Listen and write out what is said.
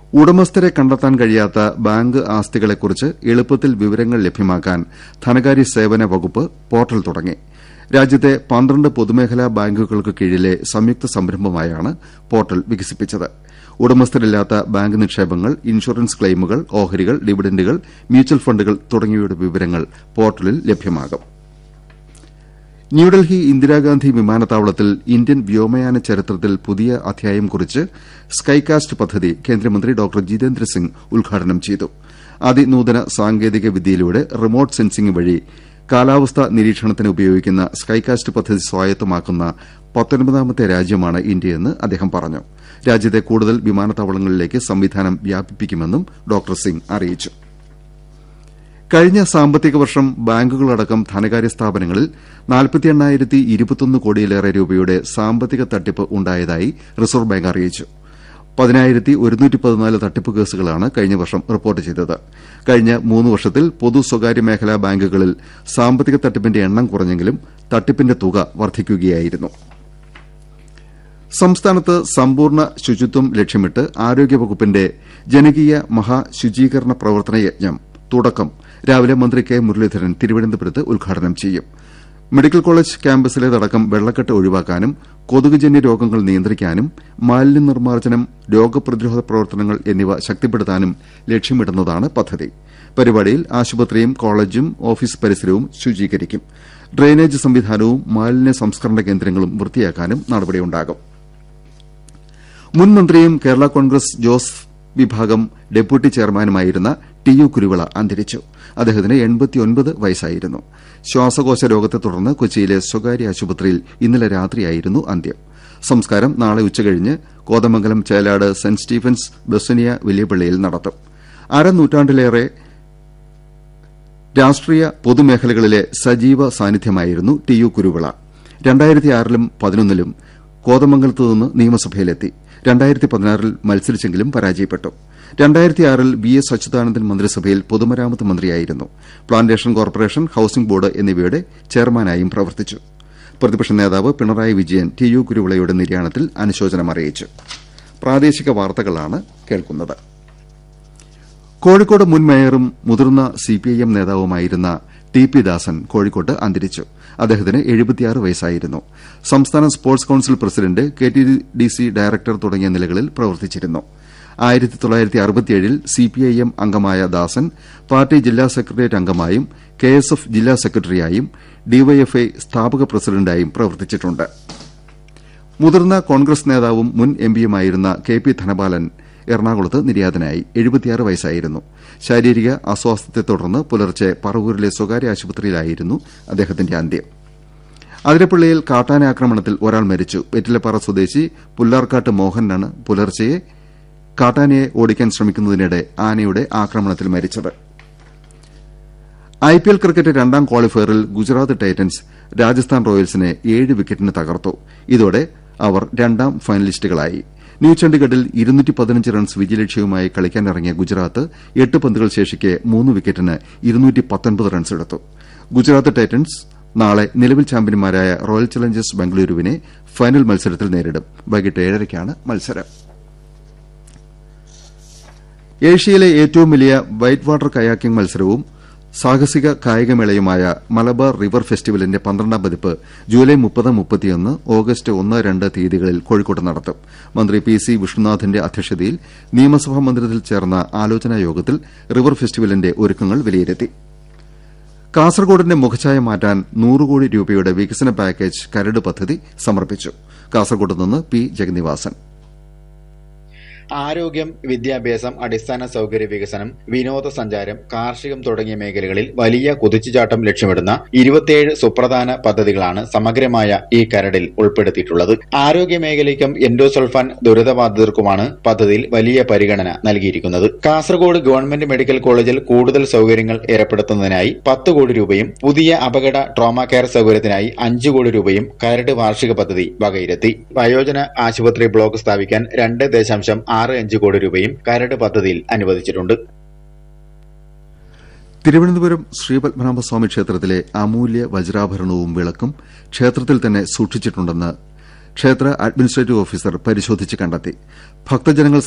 ഉടമസ്ഥരെ കണ്ടെത്താൻ കഴിയാത്ത ബാങ്ക് ആസ്തികളെക്കുറിച്ച് എളുപ്പത്തിൽ വിവരങ്ങൾ ലഭ്യമാക്കാൻ ധനകാര്യ സേവന വകുപ്പ് പോർട്ടൽ തുടങ്ങി രാജ്യത്തെ പന്ത്രണ്ട് പൊതുമേഖലാ ബാങ്കുകൾക്ക് കീഴിലെ സംയുക്ത സംരംഭമായാണ് പോർട്ടൽ വികസിപ്പിച്ചത് ഉടമസ്ഥരില്ലാത്ത ബാങ്ക് നിക്ഷേപങ്ങൾ ഇൻഷുറൻസ് ക്ലെയിമുകൾ ഓഹരികൾ ഡിവിഡന്റുകൾ മ്യൂച്വൽ ഫണ്ടുകൾ തുടങ്ങിയവയുടെ വിവരങ്ങൾ പോർട്ടലിൽ ലഭ്യമാകും ന്യൂഡൽഹി ഇന്ദിരാഗാന്ധി വിമാനത്താവളത്തിൽ ഇന്ത്യൻ വ്യോമയാന ചരിത്രത്തിൽ പുതിയ അധ്യായം കുറിച്ച് സ്കൈകാസ്റ്റ് പദ്ധതി കേന്ദ്രമന്ത്രി ഡോക്ടർ ജിതേന്ദ്ര സിംഗ് ഉദ്ഘാടനം ചെയ്തു അതിനൂതന സാങ്കേതിക വിദ്യയിലൂടെ റിമോട്ട് സെൻസിംഗ് വഴി കാലാവസ്ഥാ നിരീക്ഷണത്തിന് ഉപയോഗിക്കുന്ന സ്കൈകാസ്റ്റ് പദ്ധതി സ്വായത്തമാക്കുന്ന പത്തൊൻപതാമത്തെ രാജ്യമാണ് ഇന്ത്യയെന്ന് അദ്ദേഹം പറഞ്ഞു രാജ്യത്തെ കൂടുതൽ വിമാനത്താവളങ്ങളിലേക്ക് സംവിധാനം വ്യാപിപ്പിക്കുമെന്നും ഡോക്ടർ സിംഗ് അറിയിച്ചു കഴിഞ്ഞ സാമ്പത്തിക വർഷം ബാങ്കുകളടക്കം ധനകാര്യ സ്ഥാപനങ്ങളിൽ കോടിയിലേറെ രൂപയുടെ സാമ്പത്തിക തട്ടിപ്പ് ഉണ്ടായതായി റിസർവ് ബാങ്ക് അറിയിച്ചു പതിനായിരത്തി ഒരുന്നൂറ്റി പതിനാല് തട്ടിപ്പ് കേസുകളാണ് കഴിഞ്ഞ വർഷം റിപ്പോർട്ട് ചെയ്തത് കഴിഞ്ഞ മൂന്ന് വർഷത്തിൽ പൊതു സ്വകാര്യ മേഖലാ ബാങ്കുകളിൽ സാമ്പത്തിക തട്ടിപ്പിന്റെ എണ്ണം കുറഞ്ഞെങ്കിലും തട്ടിപ്പിന്റെ തുക വർദ്ധിക്കുകയായിരുന്നു സംസ്ഥാനത്ത് സമ്പൂർണ്ണ ശുചിത്വം ലക്ഷ്യമിട്ട് ആരോഗ്യവകുപ്പിന്റെ ജനകീയ മഹാശുചീകരണ പ്രവർത്തന യജ്ഞം തുടക്കം രാവിലെ മന്ത്രി കെ മുരളീധരൻ തിരുവനന്തപുരത്ത് ഉദ്ഘാടനം ചെയ്യും മെഡിക്കൽ കോളേജ് ക്യാമ്പസിലേതടക്കം വെള്ളക്കെട്ട് ഒഴിവാക്കാനും കൊതുകുജന്യ രോഗങ്ങൾ നിയന്ത്രിക്കാനും മാലിന്യ നിർമ്മാർജ്ജനം രോഗപ്രതിരോധ പ്രവർത്തനങ്ങൾ എന്നിവ ശക്തിപ്പെടുത്താനും ലക്ഷ്യമിടുന്നതാണ് പദ്ധതി പരിപാടിയിൽ ആശുപത്രിയും കോളേജും ഓഫീസ് പരിസരവും ശുചീകരിക്കും ഡ്രെയിനേജ് സംവിധാനവും മാലിന്യ സംസ്കരണ കേന്ദ്രങ്ങളും വൃത്തിയാക്കാനും നടപടിയുണ്ടാകും മുൻ മന്ത്രിയും കേരള കോൺഗ്രസ് ജോസ് വിഭാഗം ഡെപ്യൂട്ടി ചെയർമാനുമായിരുന്ന ടി യു കുരുവിള അന്തരിച്ചു അദ്ദേഹത്തിന് വയസ്സായിരുന്നു ശ്വാസകോശ രോഗത്തെ തുടർന്ന് കൊച്ചിയിലെ സ്വകാര്യ ആശുപത്രിയിൽ ഇന്നലെ രാത്രിയായിരുന്നു അന്ത്യം സംസ്കാരം നാളെ ഉച്ചകഴിഞ്ഞ് കോതമംഗലം ചേലാട് സെന്റ് സ്റ്റീഫൻസ് ബസനിയ വലിയപള്ളിയിൽ നടത്തും അരനൂറ്റാണ്ടിലേറെ രാഷ്ട്രീയ പൊതുമേഖലകളിലെ സജീവ സാന്നിധ്യമായിരുന്നു ടി യു കുരുവിള രണ്ടായിരത്തിയാറിലും പതിനൊന്നിലും കോതമംഗലത്ത് നിന്ന് നിയമസഭയിലെത്തി രണ്ടായിരത്തി പതിനാറിൽ മത്സരിച്ചെങ്കിലും പരാജയപ്പെട്ടു രണ്ടായിരത്തിയാറിൽ വി എസ് അച്യുതാനന്ദൻ മന്ത്രിസഭയിൽ പൊതുമരാമത്ത് മന്ത്രിയായിരുന്നു പ്ലാന്റേഷൻ കോർപ്പറേഷൻ ഹൌസിംഗ് ബോർഡ് എന്നിവയുടെ ചെയർമാനായും പ്രവർത്തിച്ചു പ്രതിപക്ഷ നേതാവ് പിണറായി വിജയൻ ടി യു കുരുവിളയുടെ നിര്യാണത്തിൽ അനുശോചനം അറിയിച്ചു പ്രാദേശിക വാർത്തകളാണ് കേൾക്കുന്നത് കോഴിക്കോട് മുൻ മേയറും മുതിർന്ന സിപിഐഎം നേതാവുമായിരുന്ന ടി പി ദാസൻ കോഴിക്കോട്ട് അന്തരിച്ചു അദ്ദേഹത്തിന് എഴുപത്തിയാറ് വയസ്സായിരുന്നു സംസ്ഥാന sports council president K T D C director തുടങ്ങിയ നിലകളിൽ പ്രവർത്തിച്ചിരുന്നു ആയിരത്തി തൊള്ളായിരത്തി അറുപത്തിയേഴിൽ സിപിഐഎം അംഗമായ ദാസൻ പാർട്ടി ജില്ലാ സെക്രട്ടേറിയറ്റ് അംഗമായും കെ എസ് എഫ് ജില്ലാ സെക്രട്ടറിയായും ഡിവൈഎഫ്ഐ സ്ഥാപക പ്രസിഡന്റായും പ്രവർത്തിച്ചിട്ടുണ്ട് മുതിർന്ന കോൺഗ്രസ് നേതാവും മുൻ എംപിയുമായിരുന്ന കെ പി ധനപാലൻ എറണാകുളത്ത് നിര്യാതനായി എഴുപത്തിയാറ് വയസ്സായിരുന്നു ശാരീരിക അസ്വാസ്ഥ്യത്തെ തുടർന്ന് പുലർച്ചെ പറവൂരിലെ സ്വകാര്യ ആശുപത്രിയിലായിരുന്നു അദ്ദേഹത്തിന്റെ അന്ത്യം അതിരപ്പള്ളിയിൽ കാട്ടാനാക്രമണത്തിൽ ഒരാൾ മരിച്ചു വെറ്റിലപ്പാറ സ്വദേശി പുല്ലാർക്കാട്ട് മോഹനാണ് പുലർച്ചെ കാട്ടാനയെ ഓടിക്കാൻ ശ്രമിക്കുന്നതിനിടെ ആനയുടെ ആക്രമണത്തിൽ മരിച്ചത് ഐപിഎൽ ക്രിക്കറ്റ് രണ്ടാം ക്വാളിഫയറിൽ ഗുജറാത്ത് ടൈറ്റൻസ് രാജസ്ഥാൻ റോയൽസിനെ ഏഴ് വിക്കറ്റിന് തകർത്തു ഇതോടെ അവർ രണ്ടാം ഫൈനലിസ്റ്റുകളായി ന്യൂ ചണ്ഡിഗഡിൽ റൺസ് വിജയലക്ഷ്യവുമായി കളിക്കാനിറങ്ങിയ ഗുജറാത്ത് എട്ട് പന്തുകൾ ശേഷിക്കെ മൂന്ന് വിക്കറ്റിന് റൺസെടുത്തു ഗുജറാത്ത് ടൈറ്റൻസ് നാളെ നിലവിൽ ചാമ്പ്യന്മാരായ റോയൽ ചലഞ്ചേഴ്സ് ബംഗളൂരുവിനെ ഫൈനൽ മത്സരത്തിൽ നേരിടും വൈകിട്ട് ഏഴരയ്ക്കാണ് മത്സരം ഏഷ്യയിലെ ഏറ്റവും വലിയ വൈറ്റ് വാട്ടർ കയാക്കിംഗ് മത്സരവും സാഹസിക കായികമേളയുമായ മലബാർ റിവർ ഫെസ്റ്റിവലിന്റെ പന്ത്രണ്ടാം പതിപ്പ് ജൂലൈ മുപ്പത് മുപ്പത്തിയൊന്ന് ഓഗസ്റ്റ് ഒന്ന് രണ്ട് തീയതികളിൽ കോഴിക്കോട്ട് നടത്തും മന്ത്രി പി സി വിഷ്ണുനാഥിന്റെ അധ്യക്ഷതയിൽ നിയമസഭാ മന്ദിരത്തിൽ ചേർന്ന ആലോചനാ യോഗത്തിൽ റിവർ ഫെസ്റ്റിവലിന്റെ ഒരുക്കങ്ങൾ വിലയിരുത്തി കാസർകോടിന്റെ മുഖഛായ മാറ്റാൻ നൂറ് കോടി രൂപയുടെ വികസന പാക്കേജ് കരട് പദ്ധതി സമർപ്പിച്ചു കാസർകോട്ട് നിന്ന് പി ജഗന്നിവാസൻ ആരോഗ്യം വിദ്യാഭ്യാസം അടിസ്ഥാന സൗകര്യ വികസനം വിനോദസഞ്ചാരം കാർഷികം തുടങ്ങിയ മേഖലകളിൽ വലിയ കുതിച്ചുചാട്ടം ലക്ഷ്യമിടുന്ന ഇരുപത്തിയേഴ് സുപ്രധാന പദ്ധതികളാണ് സമഗ്രമായ ഈ കരടിൽ ഉൾപ്പെടുത്തിയിട്ടുള്ളത് ആരോഗ്യ മേഖലയ്ക്കും എൻഡോസൾഫാൻ ദുരിതബാധിതർക്കുമാണ് പദ്ധതിയിൽ വലിയ പരിഗണന നൽകിയിരിക്കുന്നത് കാസർഗോഡ് ഗവൺമെന്റ് മെഡിക്കൽ കോളേജിൽ കൂടുതൽ സൗകര്യങ്ങൾ ഏർപ്പെടുത്തുന്നതിനായി പത്ത് കോടി രൂപയും പുതിയ അപകട ട്രോമ കെയർ സൗകര്യത്തിനായി അഞ്ചു കോടി രൂപയും കരട് വാർഷിക പദ്ധതി വകയിരുത്തി വയോജന ആശുപത്രി ബ്ലോക്ക് സ്ഥാപിക്കാൻ രണ്ട് ദശാംശം ആറ് അഞ്ച് കോടി രൂപയും കരട് പദ്ധതിയിൽ അനുവദിച്ചിട്ടുണ്ട് തിരുവനന്തപുരം ശ്രീപത്മനാഭസ്വാമി ക്ഷേത്രത്തിലെ അമൂല്യ വജ്രാഭരണവും വിളക്കും ക്ഷേത്രത്തിൽ തന്നെ സൂക്ഷിച്ചിട്ടുണ്ടെന്ന് ക്ഷേത്ര അഡ്മിനിസ്ട്രേറ്റീവ് ഓഫീസർ പരിശോധിച്ച് കണ്ടെത്തി ഭക്തജനങ്ങൾ